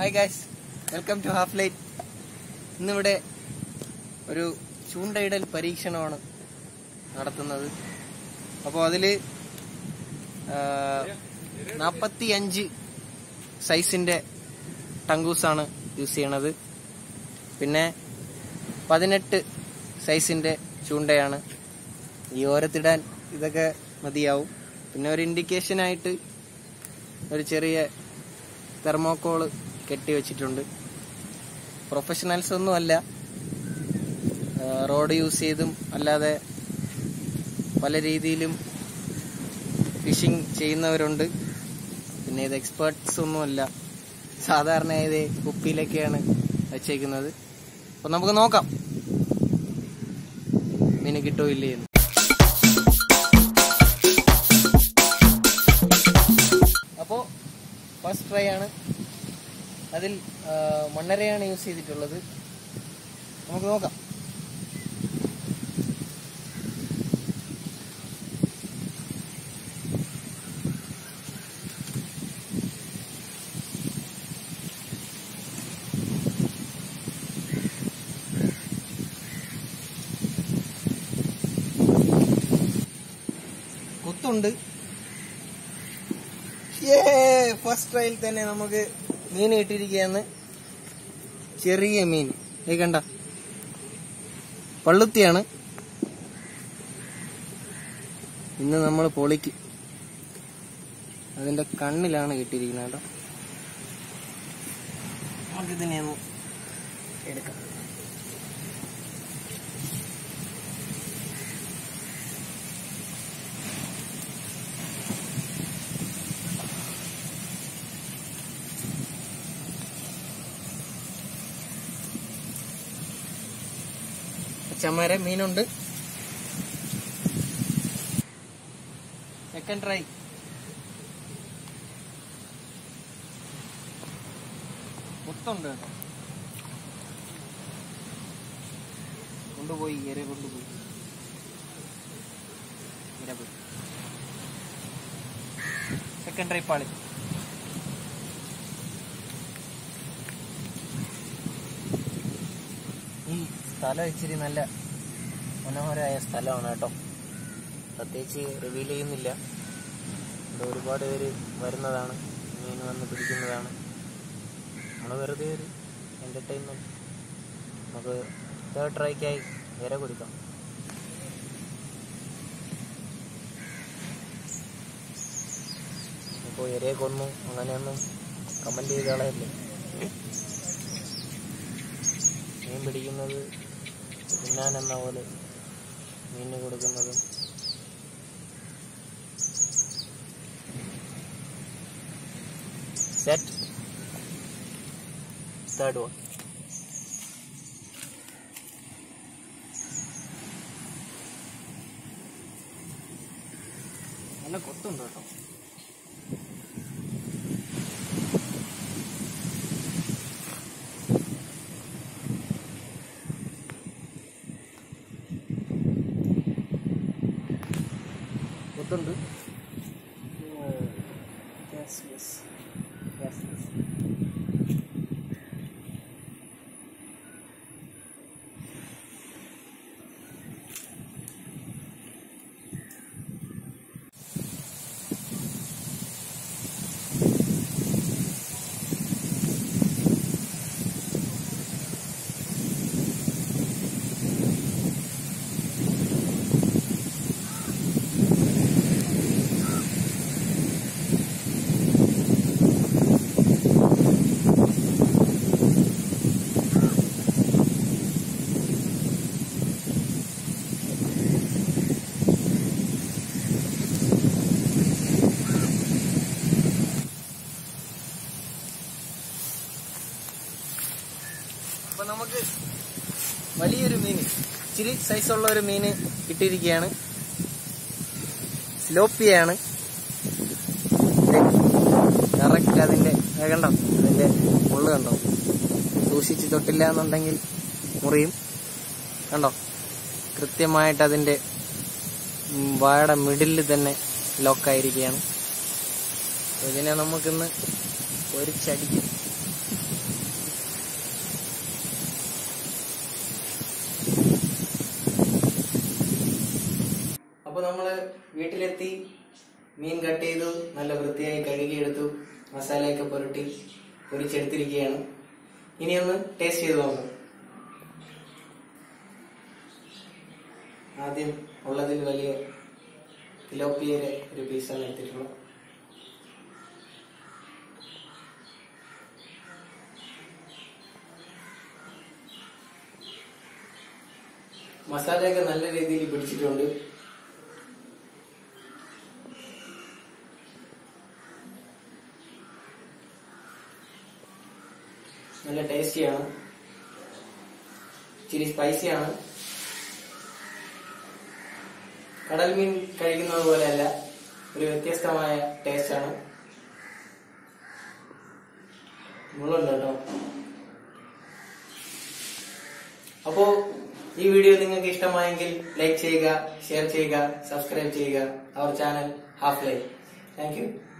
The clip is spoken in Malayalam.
hi guys welcome to half light ഇന്നിവിടെ ഒരു ചൂണ്ടയിടൽ പരീക്ഷണമാണ് നടത്തുന്നത് അപ്പോൾ അതിൽ നാൽപ്പത്തി അഞ്ച് സൈസിൻ്റെ ടങ്കൂസാണ് യൂസ് ചെയ്യണത് പിന്നെ പതിനെട്ട് സൈസിൻ്റെ ചൂണ്ടയാണ് ഈ ഓരത്തിടാൻ ഇതൊക്കെ മതിയാവും പിന്നെ ഒരു ഇൻഡിക്കേഷനായിട്ട് ഒരു ചെറിയ തെർമോക്കോള് കെട്ടി വെച്ചിട്ടുണ്ട് പ്രൊഫഷണൽസ് ഒന്നും അല്ല റോഡ് യൂസ് ചെയ്തും അല്ലാതെ പല രീതിയിലും ഫിഷിംഗ് ചെയ്യുന്നവരുണ്ട് പിന്നെ ഇത് എക്സ്പേർട്സ് ഒന്നുമല്ല സാധാരണ ഇത് കുപ്പിയിലൊക്കെയാണ് വെച്ചേക്കുന്നത് അപ്പൊ നമുക്ക് നോക്കാം മീന് കിട്ടോ ഇല്ലേ എന്ന് അപ്പോ ഫസ്റ്റ് ട്രൈ ആണ് അതിൽ ആ, മണ്ണരയാണ് യൂസ് ചെയ്തിട്ടുള്ളത് നമുക്ക് നോക്കാം കുത്തുണ്ട് ഫസ്റ്റ് ട്രയൽ തന്നെ നമുക്ക് മീൻ കിട്ടിയിരിക്കുകയാണ് ചെറിയ മീൻ ഈ കണ്ട പള്ളുത്തിയാണ് ഇന്ന് നമ്മൾ പൊളിക്ക് അതിന്റെ കണ്ണിലാണ് കിട്ടിയിരിക്കുന്നത് കേട്ടോ നമുക്കിതിനെ ഒന്ന് എടുക്കാം ചമര മീനുണ്ട് സെക്കൻഡ് ട്രൈ മുത്തുണ്ട് കേട്ടോ കൊണ്ടുപോയി ഇര കൊണ്ടുപോയി ഇര പോയി സെക്കൻഡ് ട്രൈ പാളി ഈ സ്ഥലം ഇച്ചിരി നല്ല മനോഹരമായ സ്ഥലമാണ് കേട്ടോ പ്രത്യേകിച്ച് റിവീൽ ചെയ്യുന്നില്ല ഇവിടെ ഒരുപാട് പേര് വരുന്നതാണ് മീൻ വന്ന് പിടിക്കുന്നതാണ് നമ്മൾ വെറുതെ ഒരു എൻ്റർടൈൻമെൻറ്റ് നമുക്ക് തേർഡ് ട്രൈക്കായി ഇര കൊടുക്കാം ഇപ്പോൾ ഇരയെ കൊന്നു അങ്ങനെയൊന്നും കമൻറ്റ് ചെയ്ത് കളയല്ലേ മീൻ പിടിക്കുന്നത് തിന്നാനെന്ന പോലെ മീനിന് കൊടുക്കുന്നതും സെറ്റ് തേർഡ് വൺ നല്ല കൊത്തുണ്ട് കേട്ടോ കൊത്തുണ്ട് യെസ് യെസ് യെസ് യെസ് അപ്പൊ നമുക്ക് വലിയൊരു മീന് ഇച്ചിരി സൈസുള്ള ഒരു മീന് കിട്ടിയിരിക്കുകയാണ് സ്ലോപ്പിയാണ് കറക്റ്റ് അതിന്റെ അത് കണ്ടോ അതിന്റെ മുള്ള് കണ്ടോ സൂക്ഷിച്ച് തൊട്ടില്ല എന്നുണ്ടെങ്കിൽ മുറിയും കണ്ടോ കൃത്യമായിട്ട് അതിന്റെ ഉം, വായുടെ മിഡിലിൽ തന്നെ ലോക്കായിരിക്കുകയാണ് ഇതിനെ നമുക്കിന്ന് പൊരിച്ചടിക്കും നമ്മള് വീട്ടിലെത്തി മീൻ കട്ട് ചെയ്തു നല്ല വൃത്തിയായി കഴുകിയെടുത്തു മസാലയൊക്കെ പുരട്ടി പൊരിച്ചെടുത്തിരിക്കുകയാണ് ഇനി ഒന്ന് ടേസ്റ്റ് ചെയ്ത് നോക്കാം ആദ്യം ഉള്ളതിൽ വലിയ തിലോപ്പിയയുടെ ഒരു പീസാണ് എടുത്തിട്ടുള്ളത് മസാലയൊക്കെ നല്ല രീതിയിൽ പിടിച്ചിട്ടുണ്ട് നല്ല ടേസ്റ്റിയാണ് ഇച്ചിരി സ്പൈസിയാണ് കടൽ മീൻ കഴിക്കുന്നത് പോലെയല്ല ഒരു വ്യത്യസ്തമായ ടേസ്റ്റ് ആണ് മുള്ളുണ്ട് കേട്ടോ അപ്പോ ഈ വീഡിയോ നിങ്ങൾക്ക് ഇഷ്ടമായെങ്കിൽ ലൈക്ക് ചെയ്യുക ഷെയർ ചെയ്യുക സബ്സ്ക്രൈബ് ചെയ്യുക our channel half life thank U